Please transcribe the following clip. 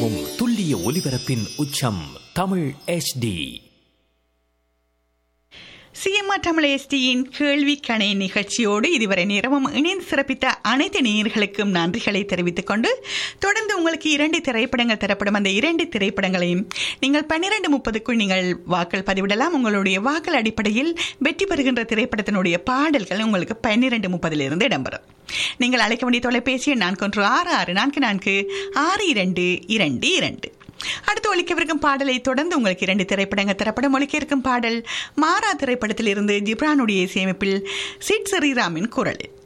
நிலவும் துல்லிய ஒலிபரப்பின் உச்சம் தமிழ் HD சிஎம்ஆர் தமிழ் எஸ்டியின் கேள்வி கணை நிகழ்ச்சியோடு இதுவரை நேரமும் இணைந்து சிறப்பித்த அனைத்து நேயர்களுக்கும் நன்றிகளை தெரிவித்துக் கொண்டு தொடர்ந்து உங்களுக்கு இரண்டு திரைப்படங்கள் தரப்படும் அந்த இரண்டு திரைப்படங்களையும் நீங்கள் பன்னிரண்டு முப்பதுக்குள் நீங்கள் வாக்கள் பதிவிடலாம் உங்களுடைய வாக்கள் அடிப்படையில் வெற்றி பெறுகின்ற திரைப்படத்தினுடைய பாடல்கள் உங்களுக்கு பன்னிரண்டு முப்பதிலிருந்து இடம்பெறும் நீங்கள் அழைக்க வேண்டிய தொலைபேசி எண் நான்கு ஒன்று ஆறு ஆறு நான்கு நான்கு ஆறு இரண்டு இரண்டு இரண்டு அடுத்து ஒலிக்கவிருக்கும் பாடலை தொடர்ந்து உங்களுக்கு இரண்டு திரைப்படங்கள் தரப்படும் ஒலிக்க இருக்கும் பாடல் மாறா திரைப்படத்தில் இருந்து ஜிப்ரானுடைய இசையமைப்பில் சிட் ஸ்ரீராமின் குரலில்